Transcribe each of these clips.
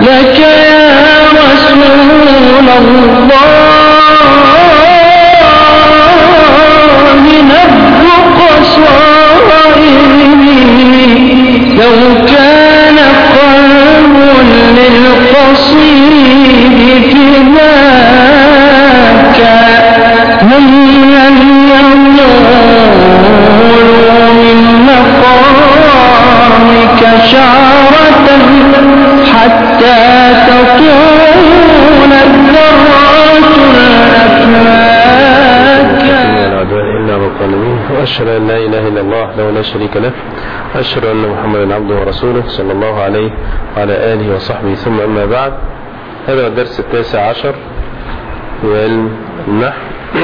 لك يا رسول الله نبض قصائري لو كان قلب للقصيد فداك هم لم ينولوا من مقامك شعرة حتى تطول الذرات الأفلاك الأعداء إلا رب العالمين وأشهد أن لا إله إلا الله وحده لا شريك له أشهد أن محمدا عبده ورسوله صلى الله عليه وعلى آله وصحبه ثم أما بعد هذا الدرس التاسع عشر في علم النحو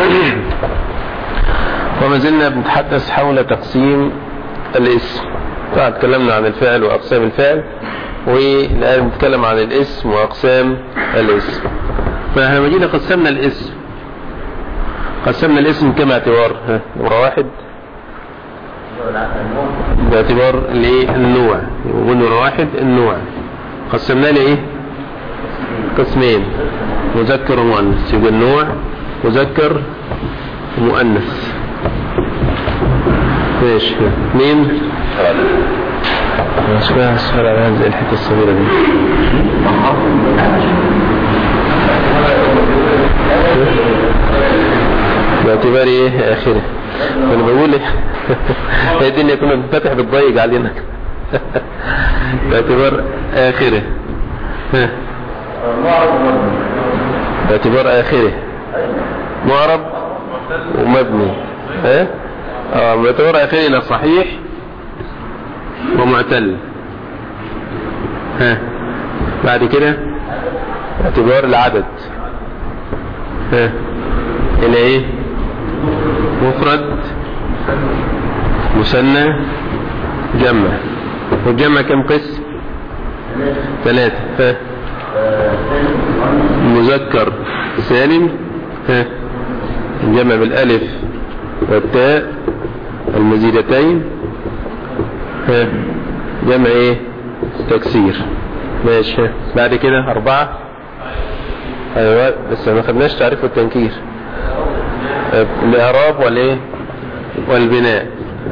وما زلنا بنتحدث حول تقسيم الاسم طبعا تكلمنا عن الفعل وأقسام الفعل والآن بنتكلم عن الاسم وأقسام الاسم فاحنا لما جينا قسمنا الاسم قسمنا الاسم كم اعتبار ها نمرة واحد باعتبار للنوع ونمرة واحد النوع قسمناه لايه قسمين مذكر ومؤنث يبقى النوع مذكر ومؤنث ماشي اثنين مش بقى السؤال على هذه الحته الصغيره دي باعتبار ايه اخره انا بقول ايه هي الدنيا كنا بنفتح بتضيق علينا باعتبار اخره ها. باعتبار اخره معرب ومبني ها اه باعتبار اخره لا صحيح ومعتل ها بعد كده باعتبار العدد ها الى ايه مفرد مثنى جمع والجمع كم قسم ثلاثة ها مذكر سالم ها جمع بالالف والتاء المزيدتين ها جمع ايه تكسير ماشي ها. بعد كده اربعة ايوه بس ما خدناش تعريف التنكير الاعراب والايه والبناء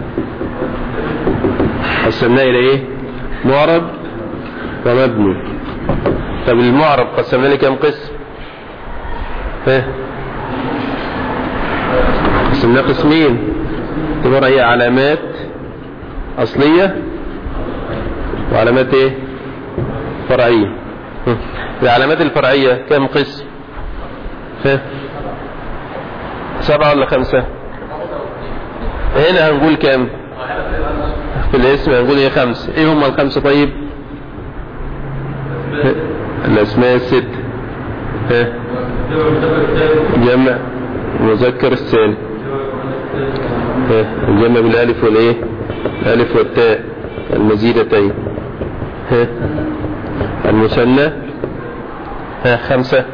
قسمناه الى ايه معرب ومبني طب المعرب قسمنا له كام قسم ها قسمناه قسمين تبقى هي علامات اصلية وعلامات ايه فرعية ها. العلامات الفرعية كام قسم ها سبعة ولا خمسة هنا هنقول كام في الاسم هنقول ايه خمسة ايه هم الخمسة طيب ها. الاسماء الست ها جمع مذكر السالم ها الجمع بالالف والايه الالف والتاء المزيدتين ها المثنى ها خمسة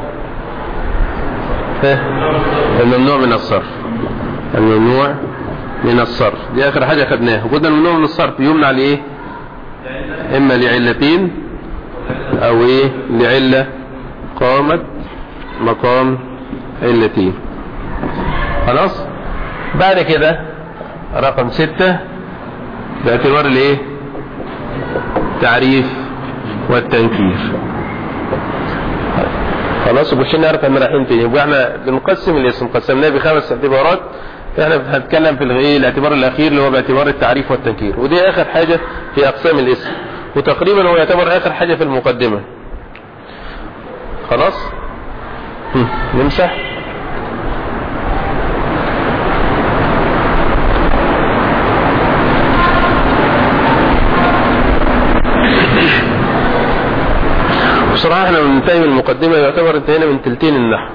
ها الممنوع من الصرف الممنوع من الصرف دي اخر حاجة خدناها وقلنا الممنوع من الصرف يمنع لايه اما لعلتين او ايه لعلة قامت مقام علتين خلاص بعد كده رقم ستة باعتبار الايه تعريف والتنكير خلاص وبعدين نعرف احنا رايحين فين يبقى احنا بنقسم الاسم قسمناه بخمس اعتبارات احنا هنتكلم في الايه الاعتبار الاخير اللي هو باعتبار التعريف والتنكير ودي اخر حاجة في اقسام الاسم وتقريبا هو يعتبر اخر حاجة في المقدمة خلاص هم، نمسح بصراحة احنا بننتهي من المقدمة يعتبر انتهينا من تلتين النحو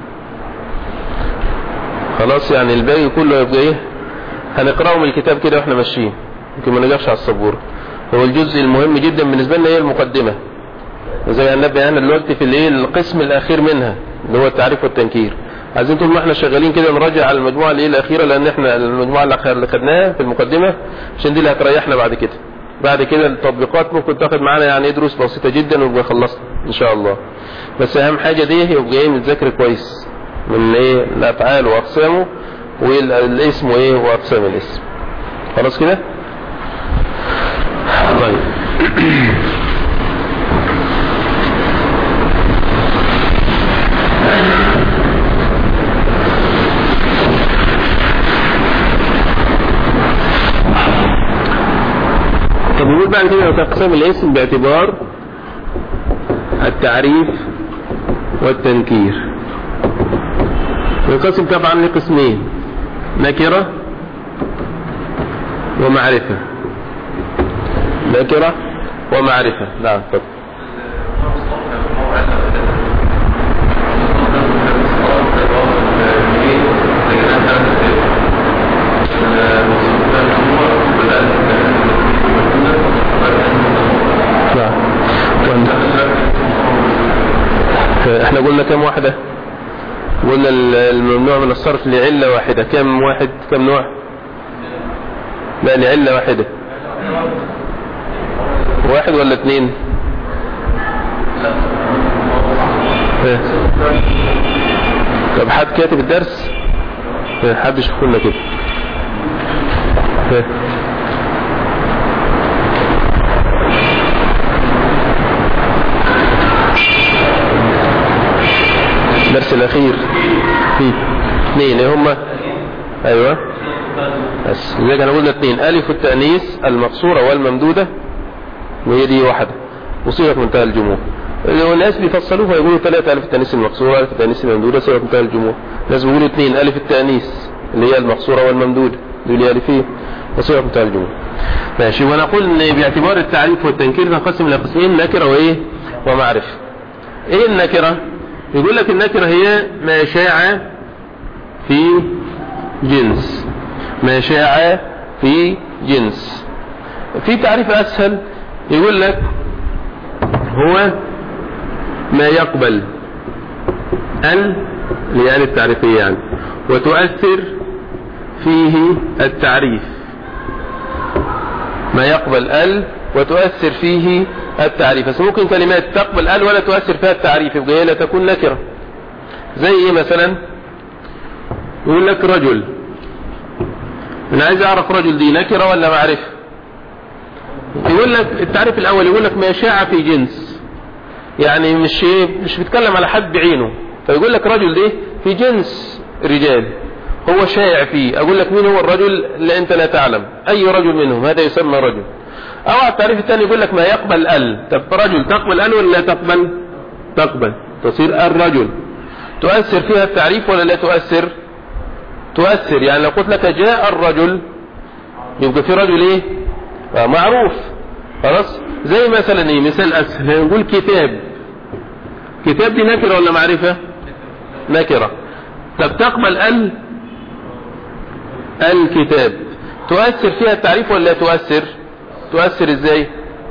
خلاص يعني الباقي كله يبقى ايه هنقرأه من الكتاب كده واحنا ماشيين يمكن ما نجحش على السبورة هو الجزء المهم جدا بالنسبة لنا هي المقدمة زي ما النبي احنا دلوقتي في الايه القسم الاخير منها اللي هو التعريف والتنكير عايزين طول ما احنا شغالين كده نراجع على المجموعة الايه الاخيرة لان احنا المجموعة اللي خدناها في المقدمة عشان دي اللي هتريحنا بعد كده بعد كده التطبيقات ممكن تاخد معانا يعني ايه دروس بسيطة جدا ونبقى خلصنا ان شاء الله بس اهم حاجة دي يبقى ايه متذاكر كويس من ايه الافعال واقسامه والاسم وايه واقسام الاسم خلاص كده طيب طب نقول بعد كده تقسيم الاسم باعتبار التعريف والتنكير ينقسم طبعا لقسمين نكرة ومعرفة نكرة ومعرفة نعم طب نعم احنا قلنا كم واحدة قلنا الممنوع من الصرف لعلة واحدة كم واحد كم نوع لا لعلة واحدة واحد ولا اثنين إيه. طب حد كاتب الدرس إيه، حد يشوف لنا كده إيه. الدرس الاخير في اثنين ايه هما ايوه بس زي انا قلنا اثنين الف التانيث المقصوره والممدوده وهي دي واحده وصيغه منتهى الجموع الناس بيفصلوها يقولوا ثلاثة ألف التانيث المقصورة ألف التانيث الممدودة صيغة منتهى الجموع الناس بيقولوا اثنين ألف التانيث اللي هي المقصورة والممدودة دول ألفين وصيغة منتهى الجموع ماشي ونقول ان باعتبار التعريف والتنكير نقسم الى قسمين نكرة وايه ومعرفة ايه النكرة يقول لك النكرة هي ما شاع في جنس ما شاع في جنس في تعريف اسهل يقول لك هو ما يقبل ال لآل التعريفية يعني وتؤثر فيه التعريف ما يقبل ال وتؤثر فيه التعريف بس ممكن كلمات تقبل ال ولا تؤثر فيها التعريف يبقى هي لا تكون نكرة زي ايه مثلا يقول لك رجل انا عايز اعرف رجل دي نكرة ولا معرفة يقول لك التعريف الاول يقول لك ما شاع في جنس يعني مش مش بيتكلم على حد بعينه فيقول لك رجل ده في جنس رجال هو شائع فيه اقول لك مين هو الرجل اللي انت لا تعلم اي رجل منهم هذا يسمى رجل او على التعريف الثاني يقول لك ما يقبل ال طب رجل تقبل ال ولا لا تقبل تقبل تصير الرجل تؤثر فيها التعريف ولا لا تؤثر تؤثر يعني لو قلت لك جاء الرجل يبقى في رجل ايه آه معروف خلاص زي مثلا ايه مثال اسهل نقول كتاب كتاب دي نكره ولا معرفه نكره طب تقبل ال الكتاب تؤثر فيها التعريف ولا لا تؤثر تؤثر ازاي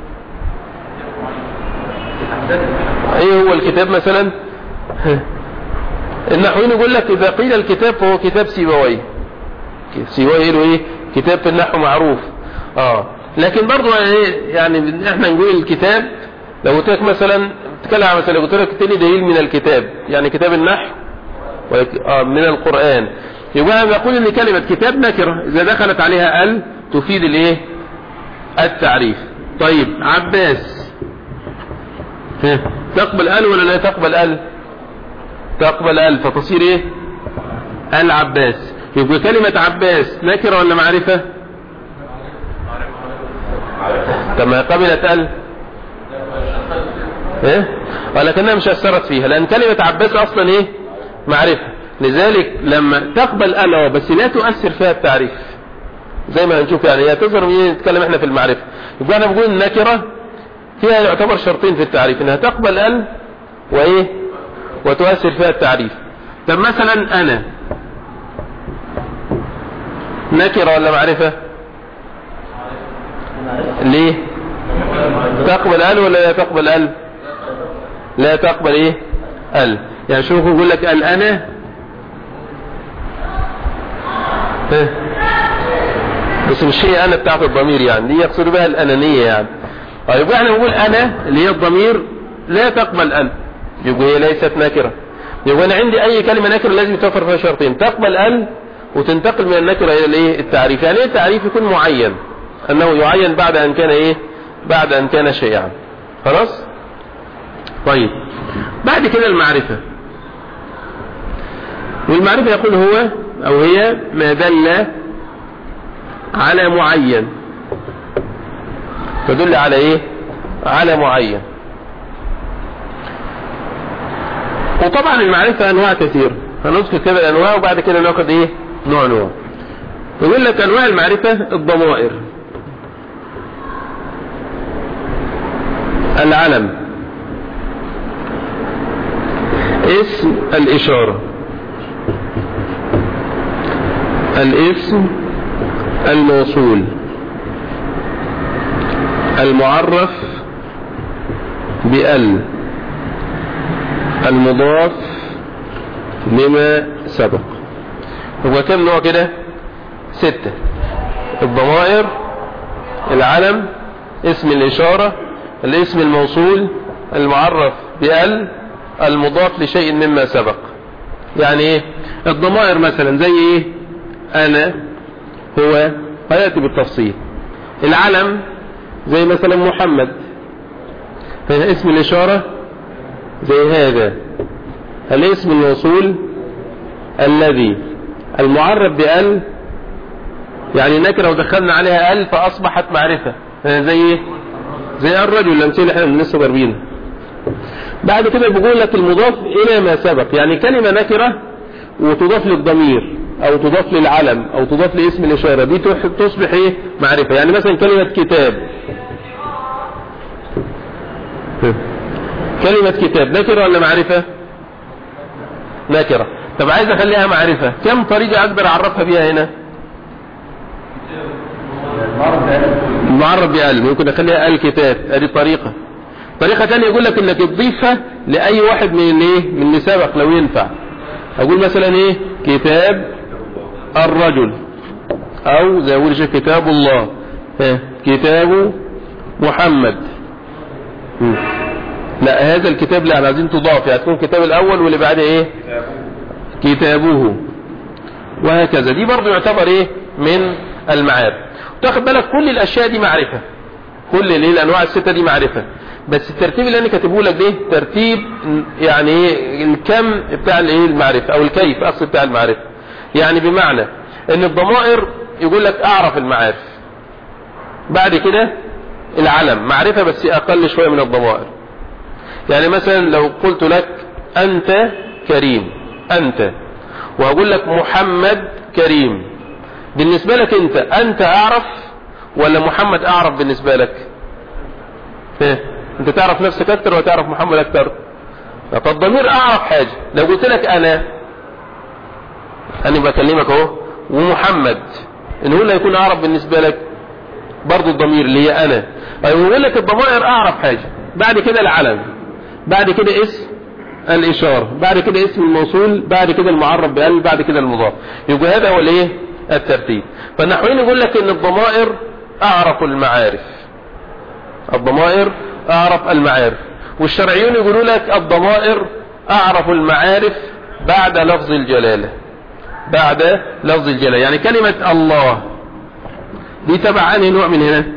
ايه هو الكتاب مثلا النحويين يقول لك اذا قيل الكتاب فهو كتاب سيبويه سيبويه له ايه كتاب في النحو معروف اه لكن برضو ايه يعني احنا نقول الكتاب لو قلت لك مثلا تتكلم عن مثلا قلت لك تاني دليل من الكتاب يعني كتاب النحو آه من القرآن يبقى انا بقول ان كلمة كتاب نكرة اذا دخلت عليها ال تفيد الايه التعريف طيب عباس ها. تقبل ال ولا لا تقبل ال تقبل ال فتصير ايه العباس يبقى كلمة عباس نكرة ولا معرفة كما قبلت ال ايه ولكنها مش اثرت فيها لان كلمة عباس اصلا ايه معرفة لذلك لما تقبل ال بس لا تؤثر فيها التعريف زي ما هنشوف يعني هي تظهر نتكلم احنا في المعرفة يبقى انا بقول النكرة فيها يعتبر شرطين في التعريف انها تقبل ال وايه وتؤثر فيها التعريف طب مثلا انا نكرة ولا معرفة ليه تقبل ال ولا لا تقبل ال لا تقبل ايه ال يعني شوف يقول لك ال انا بس مش هي انا بتاعت الضمير يعني دي يقصد بها الانانية يعني طيب احنا بنقول انا اللي هي الضمير لا تقبل ال يبقى هي ليست نكرة يبقى انا عندي اي كلمة نكرة لازم يتوفر فيها شرطين تقبل ال وتنتقل من النكرة الى الايه التعريف يعني ايه التعريف يكون معين انه يعين بعد ان كان ايه بعد ان كان شيئا خلاص طيب بعد كده المعرفة والمعرفة يقول هو او هي ما دل على معين تدل على ايه على معين وطبعا المعرفة انواع كثير هنذكر كده الانواع وبعد كده ناخد ايه نوع نوع يقول لك انواع المعرفة الضمائر العلم اسم الاشارة الاسم الموصول المعرف بال المضاف لما سبق هو كم نوع كده ستة الضمائر العلم اسم الإشارة الاسم الموصول المعرف بال المضاف لشيء مما سبق يعني ايه الضمائر مثلا زي ايه انا هو هيأتي بالتفصيل العلم زي مثلا محمد فهنا اسم الإشارة زي هذا الاسم الموصول الذي المعرف بأل يعني نكرة ودخلنا عليها أل فأصبحت معرفة زي ايه زي الرجل الأمثلة احنا لسه ضاربينها بعد كده بيقول لك المضاف إلى ما سبق يعني كلمة نكرة وتضاف للضمير او تضاف للعلم او تضاف لاسم الاشارة دي تصبح ايه معرفة يعني مثلا كلمة كتاب كلمة كتاب نكرة ولا معرفة نكرة طب عايز اخليها معرفة كم طريقة اقدر اعرفها بيها هنا المعرف بأل ممكن اخليها الكتاب ادي طريقة طريقة تانية يقول لك انك تضيفها لاي واحد من الايه من اللي سبق لو ينفع اقول مثلا ايه كتاب الرجل او زي اقول كتاب الله كتاب محمد لا هذا الكتاب لا عايزين تضاف يعني تكون الكتاب الاول واللي بعده ايه كتابه وهكذا دي برضو يعتبر ايه من المعارف تاخد بالك كل الاشياء دي معرفة كل اللي الانواع الستة دي معرفة بس الترتيب اللي انا كاتبه لك ده ترتيب يعني ايه الكم بتاع الايه المعرفة او الكيف اصل بتاع المعرفة يعني بمعنى ان الضمائر يقول لك اعرف المعارف بعد كده العلم معرفة بس اقل شوية من الضمائر يعني مثلا لو قلت لك انت كريم انت وهقول لك محمد كريم بالنسبة لك انت انت اعرف ولا محمد اعرف بالنسبة لك ايه انت تعرف نفسك اكتر ولا تعرف محمد اكتر فالضمير اعرف حاجة لو قلت لك انا انا بكلمك اهو ومحمد ان هو اللي هيكون اعرف بالنسبة لك برضو الضمير اللي هي انا يقول لك الضمائر اعرف حاجة بعد كده العلم بعد كده اسم الاشارة بعد كده اسم الموصول بعد كده المعرف بال بعد كده المضاف يبقى هذا هو الايه الترتيب فالنحويين يقول لك ان الضمائر اعرف المعارف الضمائر اعرف المعارف والشرعيون يقولوا لك الضمائر اعرف المعارف بعد لفظ الجلالة بعد لفظ الجلالة يعني كلمة الله دي تبع انهي نوع من هنا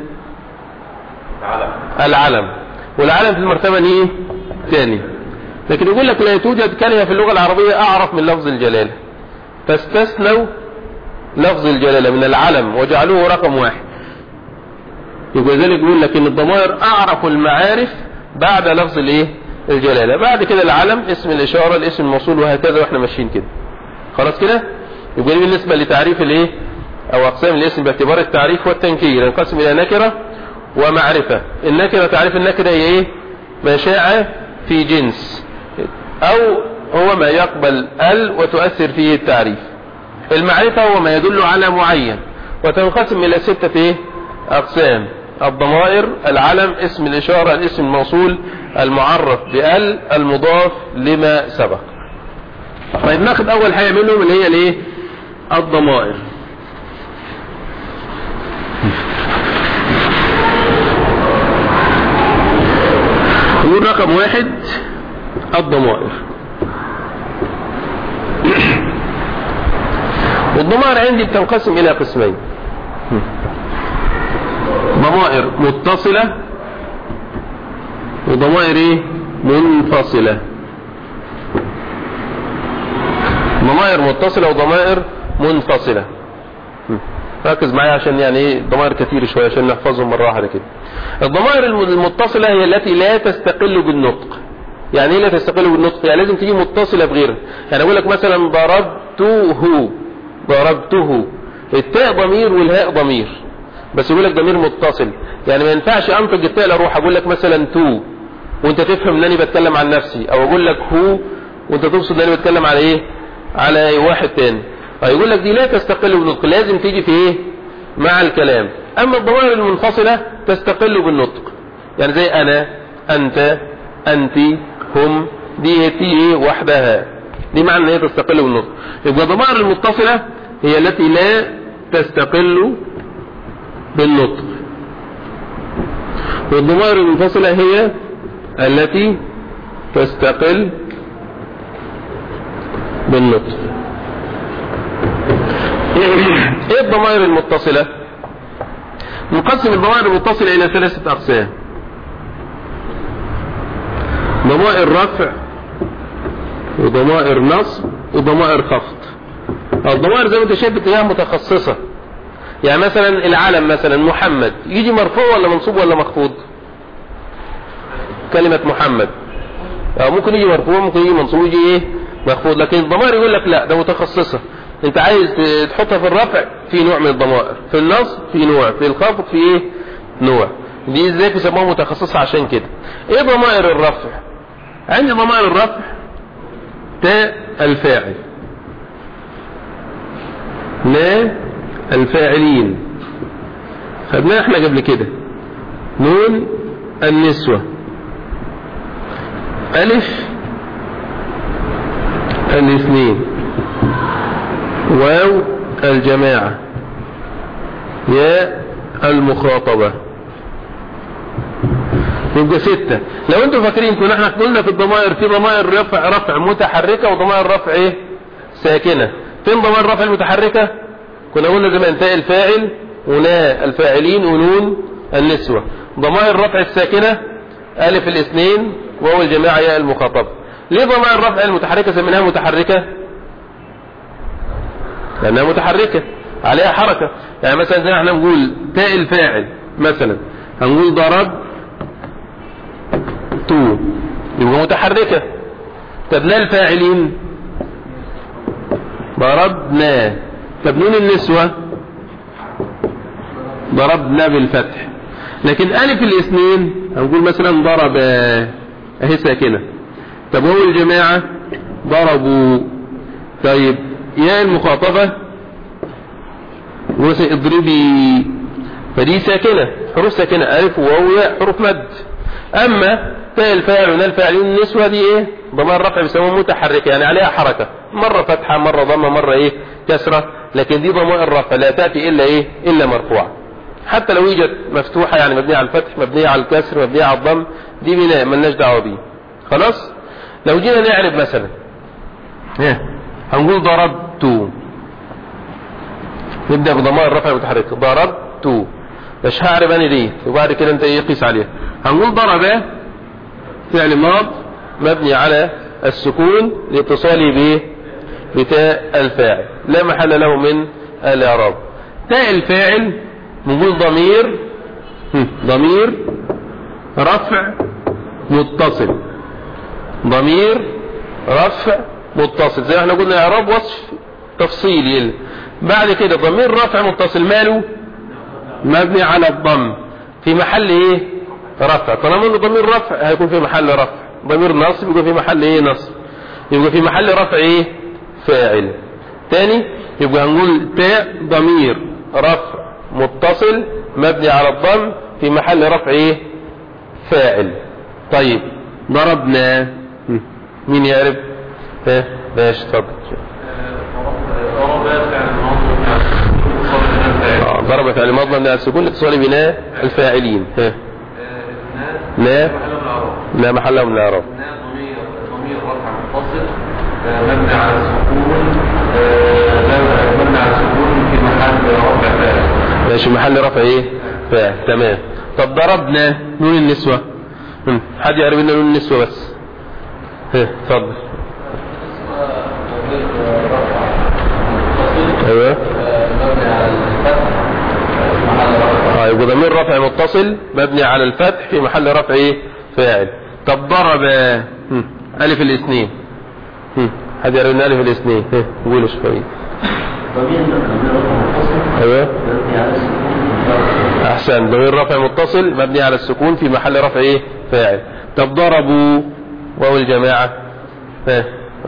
العلم العلم والعلم في المرتبة ايه ثاني لكن يقول لك لا توجد كلمة في اللغة العربية اعرف من لفظ الجلالة فاستثنوا لفظ الجلالة من العلم وجعلوه رقم واحد يبقى ذلك يقول لك ان الضمائر اعرف المعارف بعد لفظ الايه الجلالة بعد كده العلم اسم الاشارة الاسم الموصول وهكذا واحنا ماشيين كده خلاص كده يبقى دي بالنسبة لتعريف الايه او اقسام الاسم باعتبار التعريف والتنكير ينقسم الى نكرة ومعرفة النكرة تعريف النكرة هي ايه ما شاء في جنس او هو ما يقبل ال وتؤثر فيه التعريف المعرفة هو ما يدل على معين وتنقسم الى ستة ايه اقسام الضمائر العلم اسم الاشارة الاسم الموصول المعرف بال المضاف لما سبق طيب ناخد اول حاجة منهم اللي هي الايه الضمائر نقول رقم واحد الضمائر والضمائر عندي بتنقسم إلى قسمين ضمائر متصلة وضمائر ايه منفصلة ضمائر متصلة وضمائر منفصلة ركز معايا عشان يعني ايه ضمائر كتير شوية عشان نحفظهم مرة واحدة كده الضمائر المتصلة هي التي لا تستقل بالنطق يعني ايه لا تستقل بالنطق يعني لازم تيجي متصلة بغيرها يعني اقول لك مثلا ضربته ضربته التاء ضمير والهاء ضمير بس يقول لك ضمير متصل يعني ما ينفعش انطق التاء اروح اقول لك مثلا تو وانت تفهم انني بتكلم عن نفسي او اقول لك هو وانت تقصد انني بتكلم على ايه على واحد تاني فيقول لك دي لا تستقل بالنطق لازم تيجي في ايه مع الكلام اما الضمائر المنفصلة تستقل بالنطق يعني زي انا انت انت هم دي تي ايه وحدها دي معنى ان هي تستقل بالنطق يبقى الضمائر المتصلة هي التي لا تستقل بالنطق والضمائر المنفصلة هي التي تستقل بالنطق ايه الضمائر المتصلة نقسم الضمائر المتصلة الى ثلاثة اقسام ضمائر رفع وضمائر نصب وضمائر خفض الضمائر زي ما انت شايف بتلاقيها متخصصة يعني مثلا العلم مثلا محمد يجي مرفوع ولا منصوب ولا مخفوض كلمة محمد أو ممكن يجي مرفوع ممكن يجي منصوب يجي ايه مخفوض لكن الضمائر يقول لك لا ده متخصصة انت عايز تحطها في الرفع في نوع من الضمائر في النصب في نوع في الخفض في ايه نوع دي ازاي بيسموها متخصصة عشان كده ايه ضمائر الرفع عندي ضمائر الرفع تاء الفاعل لا الفاعلين خدناها احنا قبل كده نون النسوة ألف الاثنين واو الجماعة ياء المخاطبة يبقى ستة لو انتم فاكرين كنا احنا قلنا في الضمائر في ضمائر رفع رفع متحركة وضمائر رفع ايه ساكنة فين ضمائر رفع المتحركة كنا قلنا زمان تاء الفاعل ونا الفاعلين ونون النسوة ضمائر رفع الساكنة ألف الاثنين واو الجماعة ياء المخاطبة ليه ضمائر رفع المتحركة سميناها متحركة لأنها متحركة عليها حركة يعني مثلا زي ما احنا نقول تاء الفاعل مثلا هنقول ضرب تو يبقى متحركة طب لا الفاعلين ضربنا طب نون النسوة ضربنا بالفتح لكن ألف الاثنين هنقول مثلا ضرب اهي ساكنة طب هو الجماعة ضربوا طيب يا المخاطبة مثلا اضربي فدي ساكنة حروف ساكنة ألف وواو ياء حروف مد أما تاء الفاعل ونال الفاعلين النسوة دي ايه ضمان رفع بيسموها متحركة يعني عليها حركة مرة فتحة مرة ضمة مرة ايه كسرة لكن دي ضمائر الرفع لا تأتي إلا ايه إلا مرفوعة حتى لو يوجد مفتوحة يعني مبنية على الفتح مبنية على الكسر مبنية على الضم دي بناء ملناش دعوة بيه خلاص لو جينا نعرف مثلا ايه هنقول ضربت نبدأ بضمائر الرفع المتحركة ضربت مش هعرف انا دي وبعد كده انت ايه قيس عليها هنقول ضرب فعل ماض مبني على السكون لاتصاله به بتاء الفاعل لا محل له من الاعراب تاء الفاعل نقول ضمير ضمير رفع متصل ضمير رفع متصل زي ما احنا قلنا اعراب وصف تفصيلي بعد كده ضمير رفع متصل ماله مبني على الضم في محل ايه رفع طالما انه ضمير رفع هيكون في محل رفع ضمير نصب يكون في محل ايه نصب يبقى في محل رفع ايه فاعل تاني يبقى هنقول تاء ضمير رفع متصل مبني على الضم في محل رفع ايه فاعل طيب ضربنا مين يعرف ها ماشي اتفضل ضرب فعل ماضي مبني على السكون لاتصال بناء الفاعلين ها لا لا محل له من الاعراب هنا ضمير ضمير رفع متصل آه، مبني على السكون آه، مبني على السكون في محل رفع فاعل ماشي محل رفع ايه فاعل تمام طب ضربنا نون النسوة هم، حد يعرف لنا نون النسوة بس ها، اتفضل ضمير رفع متصل ايوه مبني على الفتح محل رفع اه يبقى ضمير رفع متصل مبني على الفتح في محل رفع ايه فاعل طب ضرب هم، الف الاثنين هم، حد يعرف لنا الف الاثنين ها، قولوا شويه ضمير ضمير رقم متصل ايوه مبني على السكون في احسن ضمير رفع متصل مبني على السكون في محل رفع ايه فاعل طب ضربوا واو الجماعه ها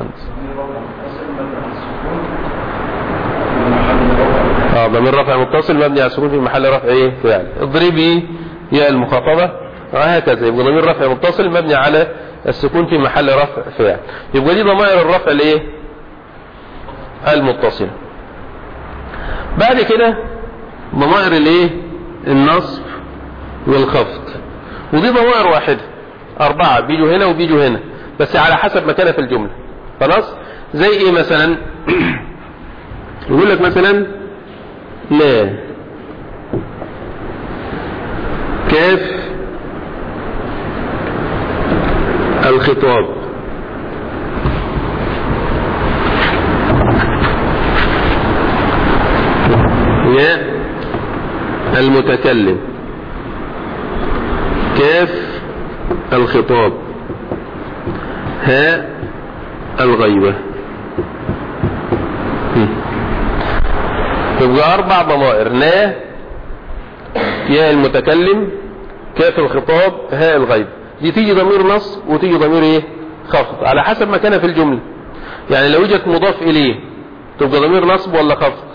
اه ضمير رفع متصل مبني على السكون في محل رفع ايه فاعل اضربي يا المخاطبه وهكذا يبقى ضمير رفع متصل مبني على السكون في محل رفع فاعل يبقى دي ضمائر الرفع الايه المتصله بعد كده ضمائر الايه النصب والخفض ودي ضمائر واحدة أربعة بيجوا هنا وبيجوا هنا بس على حسب مكانها في الجملة خلاص زي ايه مثلا يقول لك مثلا لا كاف الخطاب ياء المتكلم كاف الخطاب هاء الغيبة هم. يبقى أربع ضمائر نا ياء المتكلم كاف الخطاب هاء الغيبة دي تيجي ضمير نص وتيجي ضمير ايه خفض على حسب ما كان في الجملة يعني لو وجدت مضاف إليه تبقى ضمير نصب ولا خفض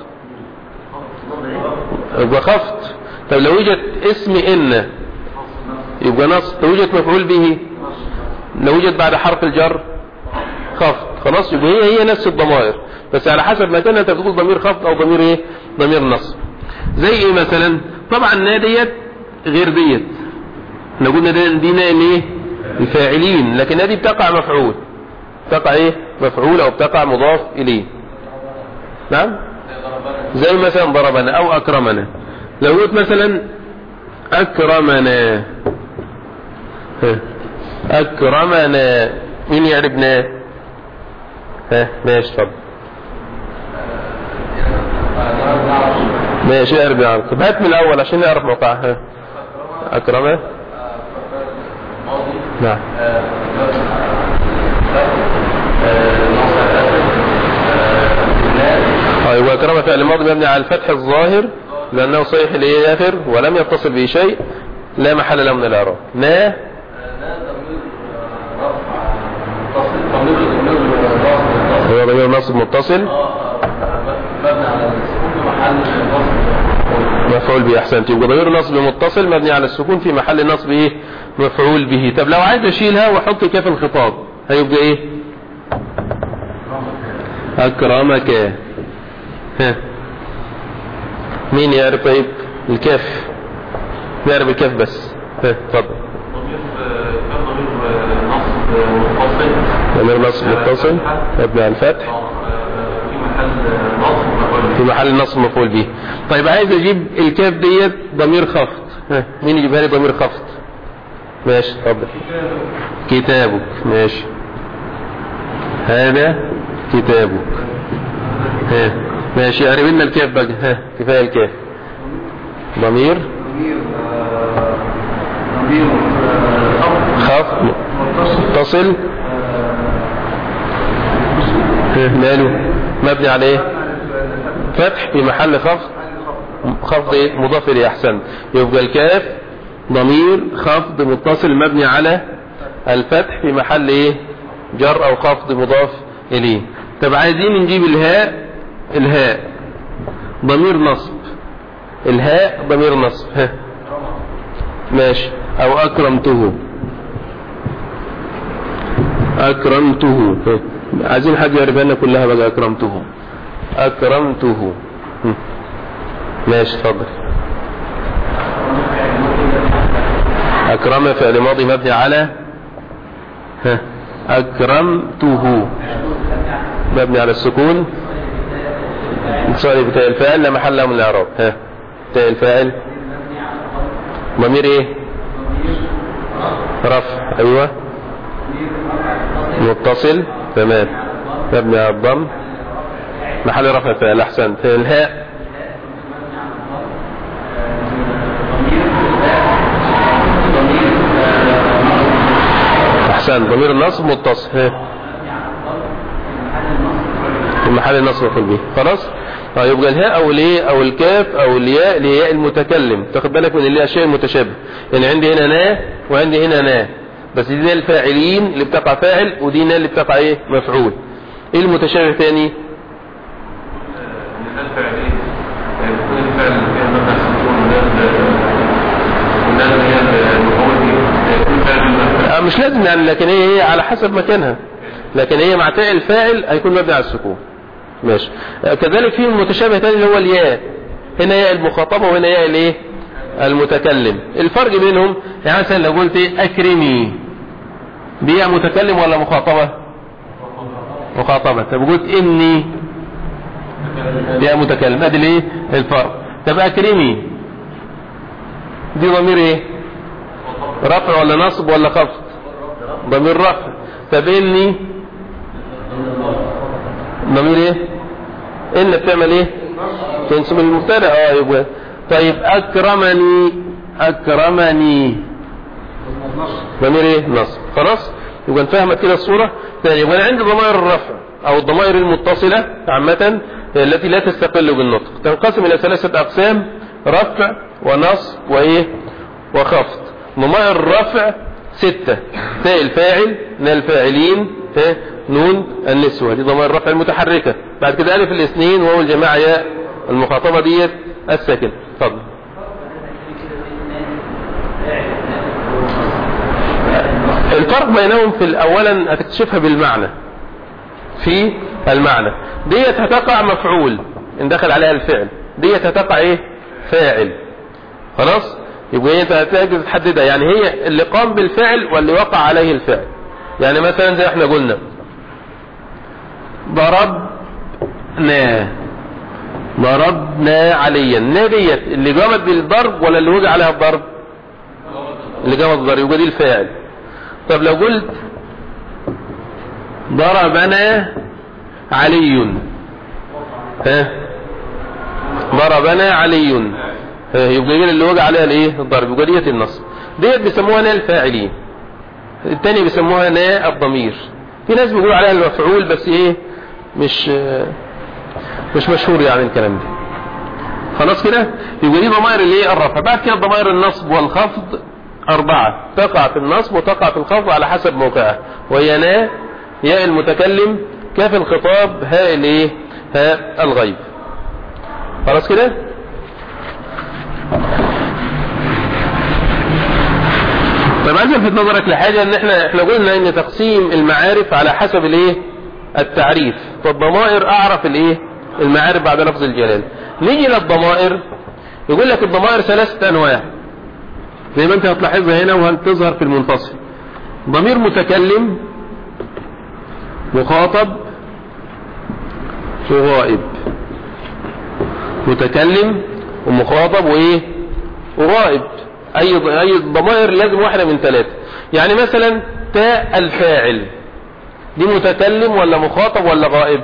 يبقى خفض طب لو وجد اسم إن يبقى نصب لو وجد مفعول به لو وجد بعد حرف الجر خفض خلاص يبقى هي هي نفس الضمائر بس على حسب ما كان انت بتقول ضمير خفض او ضمير ايه ضمير نصب زي ايه مثلا طبعا ناديت غير ديت احنا قلنا دي, دي نا- ايه الفاعلين لكن هذه بتقع مفعول تقع ايه مفعول او بتقع مضاف اليه نعم زي مثلا ضربنا او اكرمنا لو قلت مثلا اكرمنا ها. اكرمنا مين يعرفنا ها ماشي اتفضل ماشي اعرف يا عم طب هات من الاول عشان نعرف موقعها ها. اكرمه نعم طيب واكرمه فعل ماضي مبني على الفتح الظاهر لانه صحيح الاخر ولم يتصل به شيء لا محل له من الاعراب نا هو ضمير نصب متصل مبني على السكون في محل نصب مفعول به احسنت يبقى ضمير نصب متصل مبني على السكون في محل نصب ايه مفعول به طب لو عايز اشيلها واحط كاف الخطاب هيبقى ايه اكرمك ها مين يعرف طيب الكاف يعرف الكاف بس ها اتفضل ضمير كان ضمير نصب متصل ضمير نصب متصل مبني على الفتح آه، في محل نصب مفعول في محل النصب مفعول به طيب عايز اجيب الكاف ديت ضمير خفض ها مين يجيبها لي ضمير خفض ماشي اتفضل كتابك ماشي هذا كتابك ها ماشي اعرف لنا الكاف بقى ها كفايه الكاف ضمير ضمير خفض متصل ها، ماله مبني على ايه فتح في محل خفض خفض ايه مضاف اليه احسن يبقى الكاف ضمير خفض متصل مبني على الفتح في محل ايه جر او خفض مضاف اليه طب عايزين نجيب الهاء الهاء ضمير نصب الهاء ضمير نصب ها ماشي او اكرمته اكرمته ها. عايزين حد يعرف لنا كلها بقى اكرمته اكرمته هم. ماشي اتفضل اكرم فعل ماضي مبني على ها أكرمته مبني على السكون سوري بتاء الفاعل لا محل له من الإعراب ها بتاء الفاعل ضمير ايه رفع ايوه متصل تمام مبني على الضم محل رفع فعل احسنت الهاء احسن ضمير النصب متصل ها. في محل النصب مفعول به خلاص طيب يبقى الهاء او الايه او الكاف او الياء اللي هي ياء المتكلم تاخد بالك من اللي هي اشياء المتشابه يعني عندي هنا نا وعندي هنا نا بس دي نا الفاعلين اللي بتقع فاعل ودي نا اللي بتقع ايه مفعول ايه المتشابه تاني من الفعلين يكون الفعل فيها مبنى سكون والناس والناس هي المفعول به يكون فعل المفعول آه مش لازم يعني لكن هي هي على حسب مكانها لكن هي مع تاء الفاعل هيكون مبني على السكون ماشي آه كذلك في متشابه تاني اللي هو الياء هنا ياء المخاطبة وهنا ياء الايه المتكلم الفرق بينهم يعني مثلا لو قلت إيه؟ اكرمي دي ياء متكلم ولا مخاطبة مخاطبة طب قلت اني ياء متكلم ادي الايه الفرق طب اكرمي دي ضمير ايه رفع ولا نصب ولا خفض ضمير رفع طب اني ضمير ايه ان بتعمل ايه تنصب المبتدا اه يبقى طيب اكرمني اكرمني ضمير ايه نصب خلاص يبقى فهمت كده الصوره ثاني يبقى أنا عندي ضمائر الرفع او الضمائر المتصله عامه هي التي لا تستقل بالنطق تنقسم الى ثلاثه اقسام رفع ونصب وايه وخفض ضمائر الرفع ستة تاء الفاعل نا الفاعلين ها نون النسوة دي ضمائر الرفع المتحركة بعد كده ألف الاثنين وهو الجماعة ياء المخاطبة ديت الساكنة اتفضل الفرق بينهم في الأولا هتكتشفها بالمعنى في المعنى ديت هتقع مفعول ان دخل عليها الفعل ديت هتقع ايه فاعل خلاص يبقى هي انت هتجي تحددها يعني هي اللي قام بالفعل واللي وقع عليه الفعل يعني مثلا زي احنا قلنا ضربنا ضربنا عليا نا ديت اللي قامت بالضرب ولا اللي وقع عليها الضرب اللي قامت بالضرب يبقى دي الفاعل طب لو قلت ضربنا علي ها ضربنا علي ها يبقى دي اللي وقع عليها الايه الضرب يبقى ديت النصب ديت بيسموها نا الفاعلين التاني بيسموها نا الضمير في ناس بيقولوا عليها المفعول بس ايه مش مش مشهور يعني الكلام ده خلاص كده يبقى دي ضمائر الايه الرفع بعد كده ضمائر النصب والخفض أربعة تقع في النصب وتقع في الخفض على حسب موقعها وهي نا ياء المتكلم كاف الخطاب هاء الايه هاء الغيب خلاص كده طيب عايز الفت نظرك لحاجة ان احنا احنا قلنا ان تقسيم المعارف على حسب الايه التعريف فالضمائر اعرف الايه المعارف بعد لفظ الجلال نيجي للضمائر يقول لك الضمائر ثلاثة انواع زي ما انت هتلاحظها هنا وهتظهر في المنفصل ضمير متكلم مخاطب وغائب متكلم ومخاطب وايه وغائب اي اي ضمائر لازم واحده من ثلاثه يعني مثلا تاء الفاعل دي متكلم ولا مخاطب ولا غائب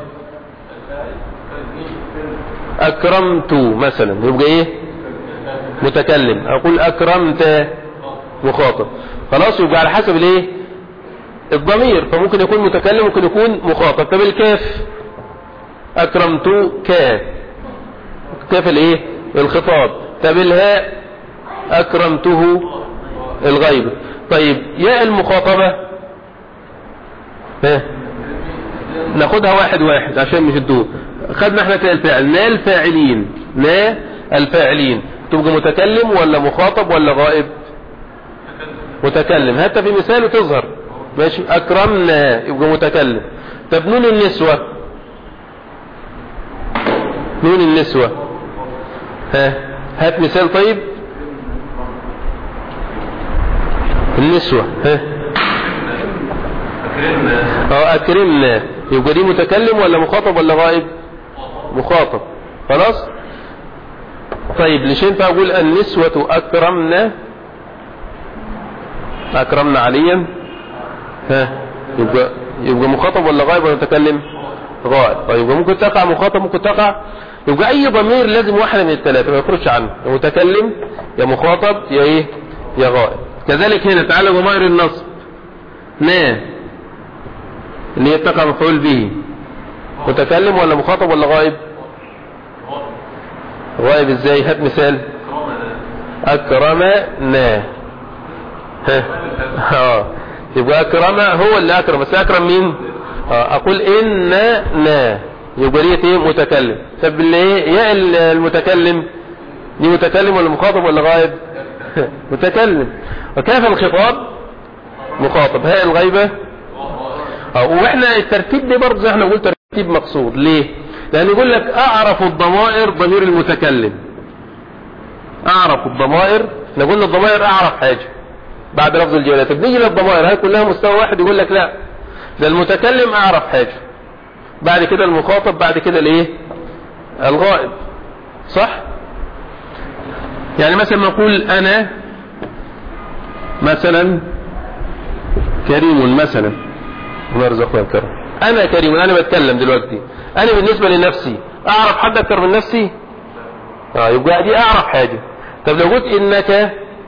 اكرمت مثلا يبقى ايه متكلم اقول اكرمت مخاطب خلاص يبقى على حسب الايه الضمير فممكن يكون متكلم ممكن يكون مخاطب طب الكاف اكرمت كاف كاف الايه الخطاب طب الهاء اكرمته الغيب طيب ياء المخاطبة ها ناخدها واحد واحد عشان مش الدور خدنا احنا تاء الفاعل نا الفاعلين نا الفاعلين تبقى متكلم ولا مخاطب ولا غائب متكلم حتى في مثال تظهر ماشي اكرمنا يبقى متكلم طب نون النسوة نون النسوة ها هات مثال طيب النسوة ها أكرمنا اه اكرمنا يبقى دي متكلم ولا مخاطب ولا غائب مخاطب خلاص طيب ليش ينفع اقول النسوة اكرمنا اكرمنا عليا ها يبقى يبقى مخاطب ولا غائب ولا متكلم غائب طيب يبقى ممكن تقع مخاطب ممكن تقع يبقى اي ضمير لازم واحدة من الثلاثة ما يخرجش عنه يا متكلم يا مخاطب يا ايه يا غائب كذلك هنا تعالى ضمائر النصب نا اللي هي تقع مفعول به متكلم ولا مخاطب ولا غائب غائب ازاي هات مثال اكرمنا ها اه يبقى اكرم هو اللي اكرم بس اكرم مين اه اقول اننا يبقى ديت ايه متكلم طب اللي ايه يا المتكلم دي متكلم ولا مخاطب ولا غائب متكلم وكيف الخطاب مخاطب هاء الغيبة اه واحنا الترتيب ده برضه زي احنا نقول ترتيب مقصود ليه لان يقول لك اعرف الضمائر ضمير المتكلم اعرف الضمائر احنا قلنا الضمائر اعرف حاجة بعد لفظ الجلالة طب نيجي للضمائر هل كلها مستوى واحد يقول لك لا ده المتكلم اعرف حاجة بعد كده المخاطب بعد كده الايه الغائب صح يعني مثلا نقول انا مثلا كريم مثلا الله يرزقنا الكرم انا كريم انا بتكلم دلوقتي انا بالنسبة لنفسي اعرف حد اكتر من نفسي اه يبقى دي اعرف حاجة طب لو قلت انك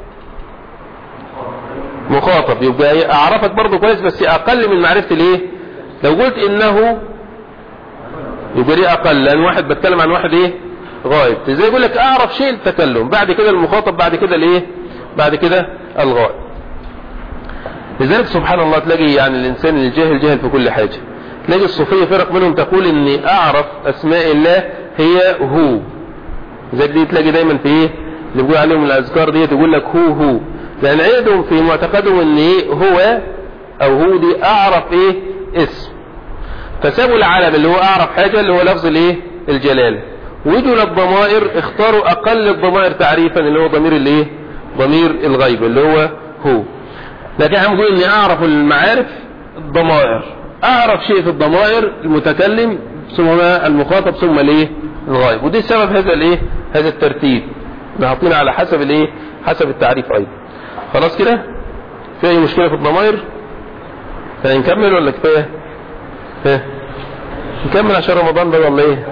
مخاطب يبقى إيه؟ اعرفك برضه كويس بس اقل من معرفتي ليه لو قلت انه يبقى دي اقل لان واحد بتكلم عن واحد ايه غائب زي يقول لك اعرف شيء التكلم بعد كده المخاطب بعد كده الايه بعد كده الغائب لذلك سبحان الله تلاقي يعني الانسان الجاهل جاهل في كل حاجة تلاقي الصوفية فرق منهم تقول اني اعرف اسماء الله هي هو زي دي تلاقي دايما في ايه اللي بيقول عليهم الاذكار دي تقول لك هو هو لان عيدهم في معتقدهم ان ايه هو او هو دي اعرف ايه اسم فسابوا العالم اللي هو اعرف حاجة اللي هو لفظ الايه الجلال ويجوا للضمائر اختاروا اقل الضمائر تعريفا اللي هو ضمير الايه ضمير الغيب اللي هو هو لكن احنا بنقول اني اعرف المعارف الضمائر اعرف شيء في الضمائر المتكلم ثم المخاطب ثم الايه الغائب ودي سبب هذا الايه هذا الترتيب حاطين على حسب الايه حسب التعريف ايضا خلاص كده في اي مشكله في الضمائر هنكمل ولا كفايه ها نكمل عشان رمضان بقى ولا ايه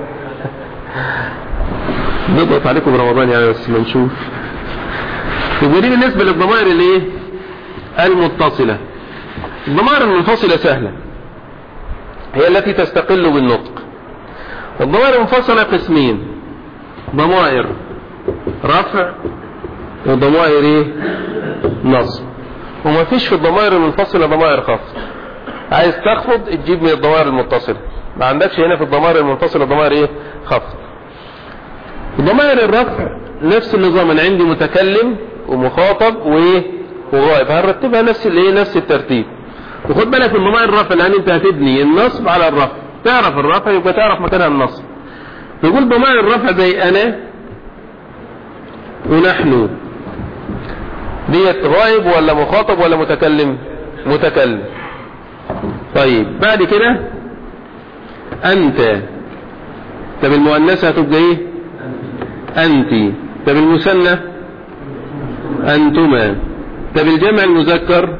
نضغط عليكم رمضان يعني بس ما نشوف يبقى دي بالنسبه للضمائر الايه المتصلة الضمائر المنفصلة سهلة هي التي تستقل بالنطق الضمائر المنفصلة قسمين ضمائر رفع وضمائر ايه نصب وما فيش في الضمائر المنفصلة ضمائر خفض عايز تخفض تجيب من الضمائر المتصلة ما عندكش هنا في الضمائر المنفصلة ضمائر ايه خفض ضمائر الرفع نفس النظام انا عندي متكلم ومخاطب وايه وغائب هنرتبها نفس الايه نفس الترتيب وخد بالك من ضمائر الرفع لان انت هتبني النصب على الرفع تعرف الرفع يبقى تعرف مكانها النصب نقول ضمائر الرفع زي انا ونحن ديت غائب ولا مخاطب ولا متكلم متكلم طيب بعد كده انت طب المؤنثة هتبقى ايه انت طب المثنى انتما طب الجمع المذكر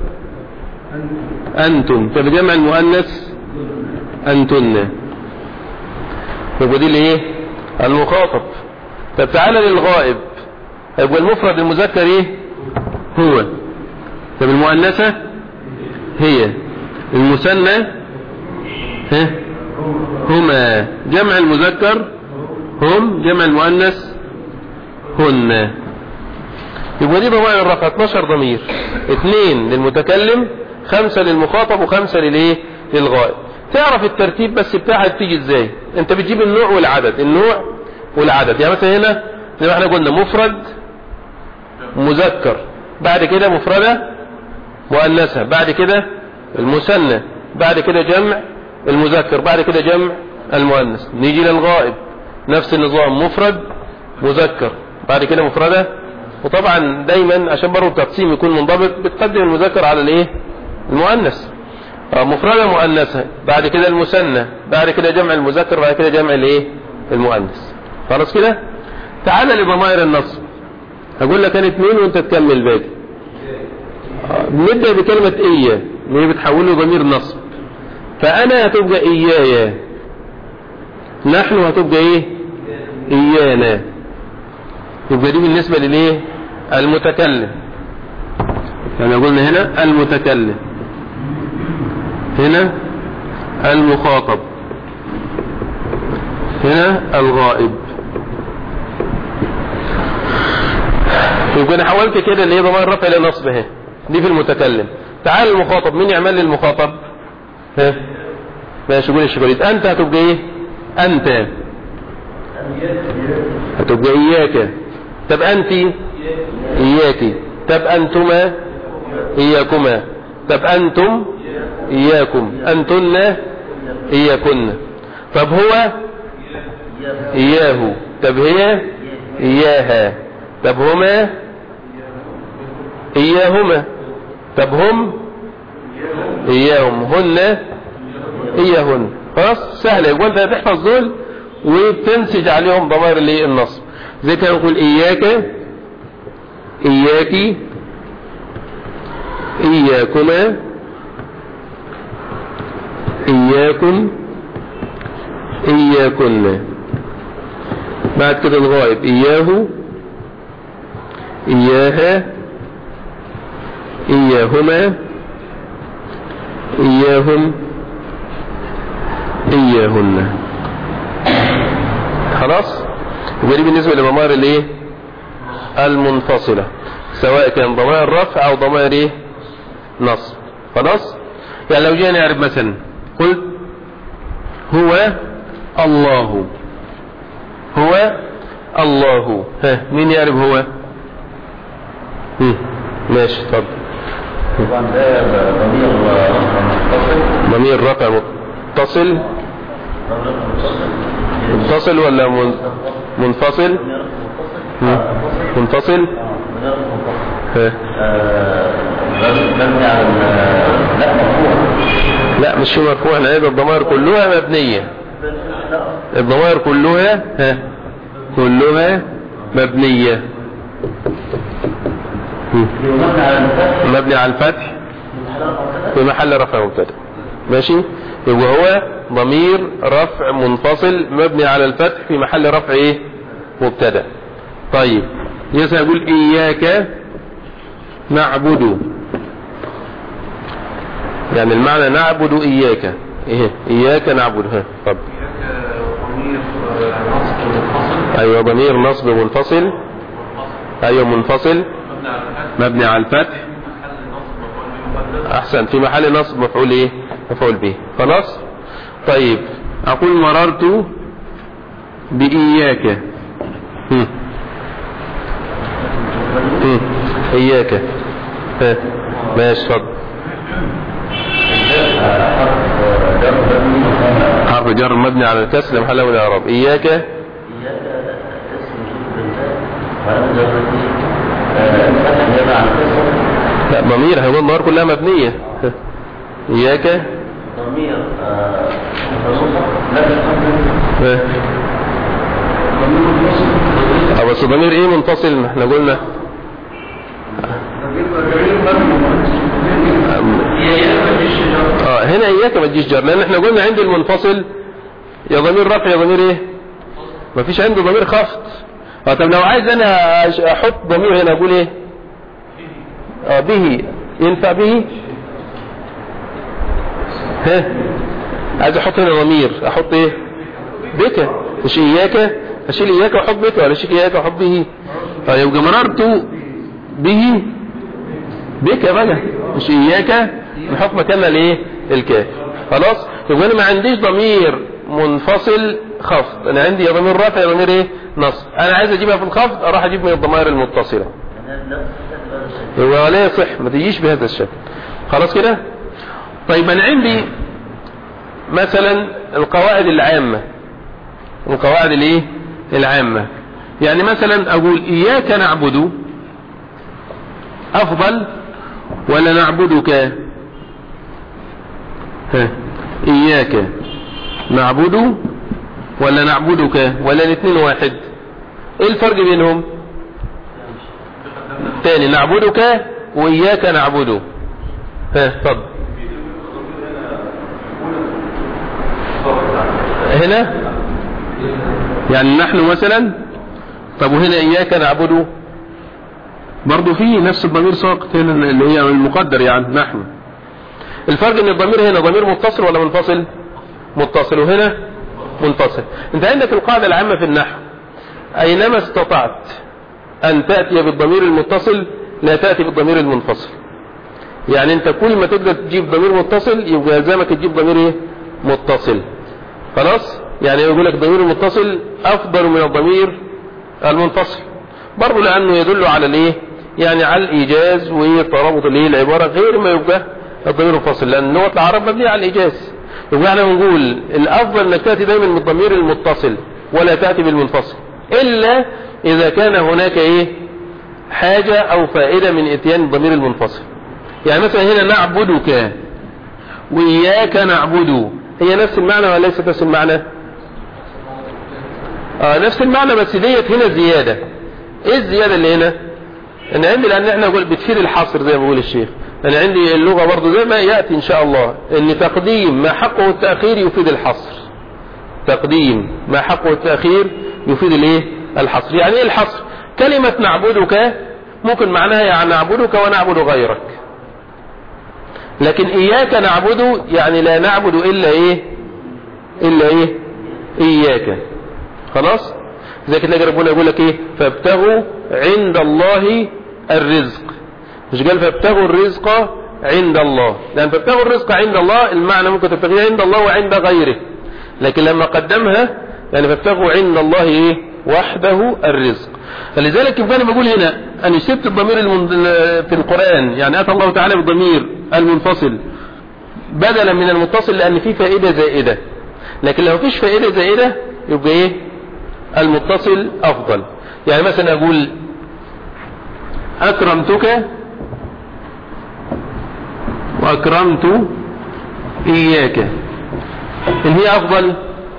انتم طب الجمع المؤنث انتن يبقى دي الايه المخاطب طب تعالى للغائب يبقى المفرد المذكر ايه هو طب المؤنثة هي المثنى ها هما جمع المذكر هم جمع المؤنث هن يبقى دي ضمائر الرفع 12 ضمير اثنين للمتكلم خمسة للمخاطب وخمسة للايه للغائب تعرف الترتيب بس بتاعها بتيجي ازاي انت بتجيب النوع والعدد النوع والعدد يعني مثلا هنا زي ما احنا قلنا مفرد مذكر بعد كده مفردة مؤنثة بعد كده المثنى بعد كده جمع المذكر بعد كده جمع المؤنث نيجي للغائب نفس النظام مفرد مذكر بعد كده مفردة وطبعا دايما عشان برضه التقسيم يكون منضبط بتقدم المذكر على الايه المؤنث آه، مفردة مؤنثة بعد كده المثنى بعد كده جمع المذكر بعد كده جمع الايه المؤنث خلاص كده تعال لضمائر النصب هقول لك انا اتنين وانت تكمل باقي آه، نبدأ بكلمة ايا اللي هي بتحوله ضمير نصب فانا هتبقى ايايا نحن هتبقى ايه ايانا يبقى دي بالنسبة للايه المتكلم يعني قلنا هنا المتكلم هنا المخاطب هنا الغائب يبقى انا حولت كده اللي هي ضمائر رفع الى نصب اهي دي في المتكلم تعال المخاطب مين يعمل لي المخاطب ها ماشي قول الشكريت انت هتبقى ايه انت هتبقى اياك طب انت اياك طب انتما اياكما طب انتم اياكم انتن اياكن طب هو اياه طب هي اياها طب هما اياهما طب هم اياهم هن اياهن خلاص سهله يبقى انت هتحفظ دول وتنسج عليهم ضمائر الايه النصب زي كان نقول اياك اياك اياكما اياكم اياكن بعد كده الغائب اياه اياها اياهما اياهم اياهن خلاص يبقى دي بالنسبه لضمائر الايه المنفصله سواء كان ضمائر رفع او ضمائر ايه نصب خلاص يعني لو جينا نعرف مثلا قلت هو الله هو الله ها مين يعرف هو هم. ماشي اتفضل طبعا ده ضمير متصل ضمير رفع متصل ضمير متصل متصل ولا من- منفصل ضمير هم. متصل منفصل ضمير متصل ها. مبني على ال- لا مرفوع لا مش في مرفوع احنا عايز الضمائر كلها مبنية الضمائر كلها ها كلها مبنية هم. مبني على الفتح مبني على الفتح من حلال أو كده في محل رفع مبتدا ماشي يبقى هو ضمير رفع منفصل مبني على الفتح في محل رفع ايه مبتدا طيب يسا يقول اياك نعبد يعني المعنى نعبد اياك ايه اياك نعبد ها طب ضمير نصب منفصل ايوه ضمير نصب منفصل منفصل ايوه منفصل مبني على الفتح مبني على الفتح محل نصب مفعول به مقدر احسن في محل نصب مفعول ايه مفعول به خلاص طيب اقول مررت باياك هم. هم. اياك ها ماشي اتفضل حرف جر مبني حرف جر مبني على الكسر محل من الاعراب اياك إياك اسم بالله وأنا جرتي الفتح يبقى على الكسر لا ضمير هيقول النهار كلها مبنيه ها. اياك ضمير آه، مخصوصة لا تقدم ها. ضمير متصل اه بس ضمير ايه منفصل ما احنا قلنا اه هنا اياك ما تجيش جر لان احنا قلنا عند المنفصل يا ضمير رفع يا ضمير ايه ما فيش عنده ضمير خفض اه طب لو عايز انا أش- احط ضمير هنا اقول ايه اه به ينفع به ها عايز احط هنا ضمير احط ايه بك مش اياك اشيل اياك واحط بك ولا اشيل اياك واحط به اه يبقى مررت به بك بقى مش اياك نحط مكاننا الايه الكاف خلاص يبقى انا ما عنديش ضمير منفصل خفض انا عندي يا ضمير رافع يا ضمير ايه نصب انا عايز اجيبها في الخفض اروح اجيب من الضمائر المتصله يعني لا تستقبل الشيء هو لا يصح ما تجيش بهذا الشكل خلاص كده طيب انا عندي مثلا القواعد العامة القواعد الايه العامة يعني مثلا اقول اياك نعبد افضل ولا نعبدك ها إياك نعبد ولا نعبدك ولا الاثنين واحد ايه الفرق بينهم تاني نعبدك وإياك نعبد ها اتفضل هنا يعني نحن مثلا طب وهنا إياك نعبد برضو في نفس الضمير ساقط هنا اللي هي المقدر يعني نحن الفرق ان الضمير هنا ضمير متصل ولا منفصل متصل وهنا منفصل انت عندك القاعدة العامة في النحو اينما استطعت ان تأتي بالضمير المتصل لا تأتي بالضمير المنفصل يعني انت كل ما تقدر تجيب ضمير متصل يبقى يلزمك تجيب ضمير ايه متصل خلاص يعني يقول لك الضمير المتصل افضل من الضمير المنفصل برضه لانه يدل على الايه يعني على الايجاز وترابط الايه العباره غير ما يبقى الضمير المنفصل لان لغه العرب مبنيه على الايجاز يبقى احنا بنقول الافضل انك تاتي دايما بالضمير المتصل ولا تاتي بالمنفصل الا اذا كان هناك ايه حاجه او فائده من اتيان الضمير المنفصل يعني مثلا هنا نعبدك واياك نعبد هي نفس المعنى ولا ليست نفس المعنى اه نفس المعنى بس ديت هنا زياده ايه الزياده اللي هنا انا عندي لان احنا نقول بتفيد الحصر زي ما بيقول الشيخ انا عندي اللغه برضه زي ما ياتي ان شاء الله ان تقديم ما حقه التاخير يفيد الحصر تقديم ما حقه التاخير يفيد الايه الحصر يعني ايه الحصر كلمه نعبدك ممكن معناها يعني نعبدك ونعبد غيرك لكن اياك نعبد يعني لا نعبد الا ايه الا ايه اياك خلاص زي كده ربنا يقول لك ايه فابتغوا عند الله الرزق مش قال فابتغوا الرزق عند الله لان فابتغوا الرزق عند الله المعنى ممكن تبتغيه عند الله وعند غيره لكن لما قدمها يعني فابتغوا عند الله ايه وحده الرزق فلذلك يبقى انا بقول هنا ان سبت الضمير المن... في القرآن يعني اتى الله تعالى بالضمير المنفصل بدلا من المتصل لان فيه فائدة زائدة لكن لو فيش فائدة زائدة يبقى ايه المتصل افضل يعني مثلا اقول اكرمتك واكرمت اياك ان هي افضل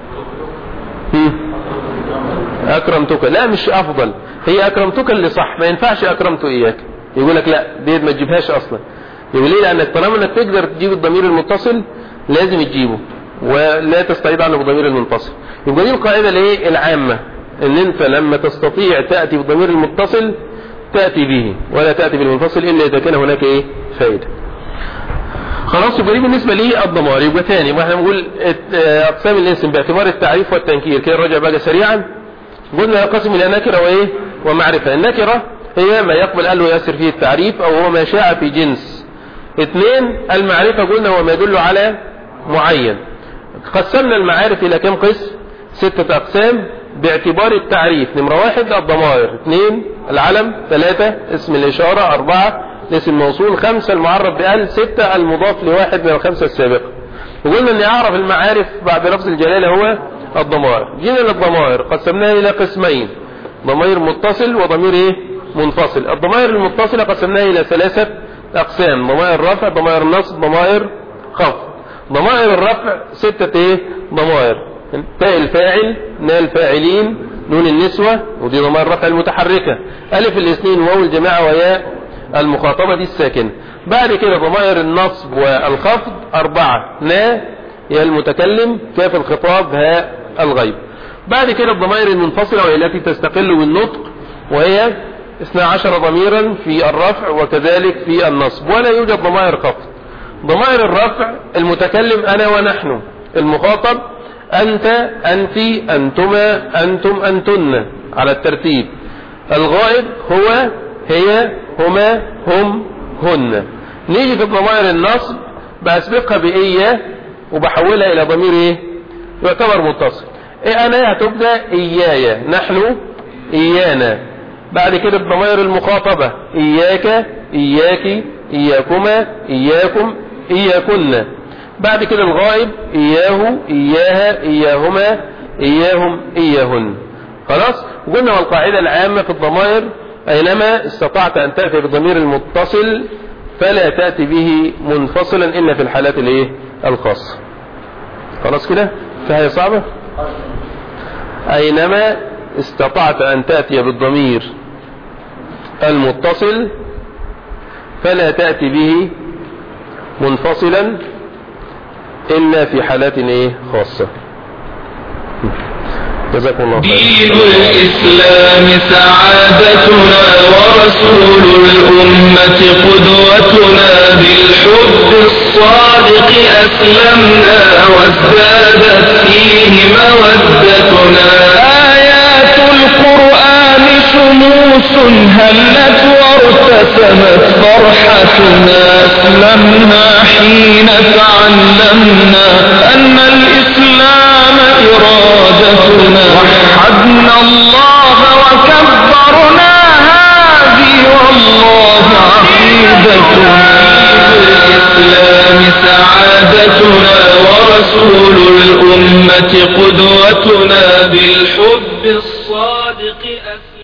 اكرمتك لا مش افضل هي اكرمتك اللي صح ما ينفعش اكرمت اياك يقول لك لا دي ما تجيبهاش اصلا يقول ليه لانك طالما انك تقدر تجيب الضمير المتصل لازم تجيبه ولا تستعيد عنه بالضمير المنفصل يبقى دي القاعده الايه العامه ان انت لما تستطيع تاتي بالضمير المتصل تاتي به ولا تاتي بالمنفصل الا اذا كان هناك ايه فائده خلاص يبقى دي بالنسبه لي الضمائر يبقى ثاني يبقى احنا بنقول اقسام الاسم باعتبار التعريف والتنكير كده نراجع بقى سريعا قلنا ينقسم الى نكره وايه ومعرفه النكره هي ما يقبل قال يؤثر فيه التعريف او هو ما شاع في جنس اثنين المعرفه قلنا هو ما يدل على معين قسمنا المعارف الى كم قسم ستة اقسام باعتبار التعريف نمرة واحد الضمائر اثنين العلم ثلاثة اسم الاشارة اربعة الاسم الموصول خمسة المعرف بأل ستة المضاف لواحد من الخمسة السابقة وقلنا اني اعرف المعارف بعد لفظ الجلالة هو الضمائر جينا للضمائر قسمناها الى قسمين ضمير متصل وضمير ايه منفصل الضمائر المتصلة قسمناها الى ثلاثة اقسام ضمائر رفع ضمائر نصب ضمائر خفض ضمائر الرفع ستة ايه ضمائر تاء الفاعل ناء الفاعلين نون النسوة ودي ضمائر الرفع المتحركة الف الاثنين واو الجماعة وياء المخاطبة دي الساكنة بعد كده ضمائر النصب والخفض أربعة نا هي المتكلم كاف الخطاب هاء الغيب بعد كده الضمائر المنفصلة وهي التي تستقل بالنطق وهي 12 ضميرا في الرفع وكذلك في النصب ولا يوجد ضمائر خفض ضمائر الرفع المتكلم أنا ونحن المخاطب أنت أنت أنتما أنتم أنتن على الترتيب الغائب هو هي هما هم هن نيجي في ضمائر النصب بأسبقها بإياه وبحولها إلى ضمير إيه يعتبر متصل إيه أنا هتبدأ إياي نحن إيانا بعد كده الضمائر المخاطبة إياك إياك إياكما إياكم إياكن بعد كده الغائب إياه إياها إياهما إياهم إياهن خلاص قلنا والقاعدة العامة في الضمائر أينما استطعت أن تأتي بالضمير المتصل فلا تأتي به منفصلا إلا في الحالات الايه الخاصة خلاص كده فهي صعبة أينما استطعت أن تأتي بالضمير المتصل فلا تأتي به منفصلا إلا في حالات إيه خاصة جزاكم الله دين خيرا الإسلام سعادتنا ورسول الأمة قدوتنا بالحب الصادق أسلمنا وازدادت فيه مودتنا آيات القرآن شموس هلت وارتسمت فرحتنا أسلمنا حين تعلمنا أن الإسلام إرادتنا وحدنا الله وكبرنا هذه والله عقيدتنا الإسلام سعادتنا ورسول الأمة قدوتنا بالحب الصادق أسلمنا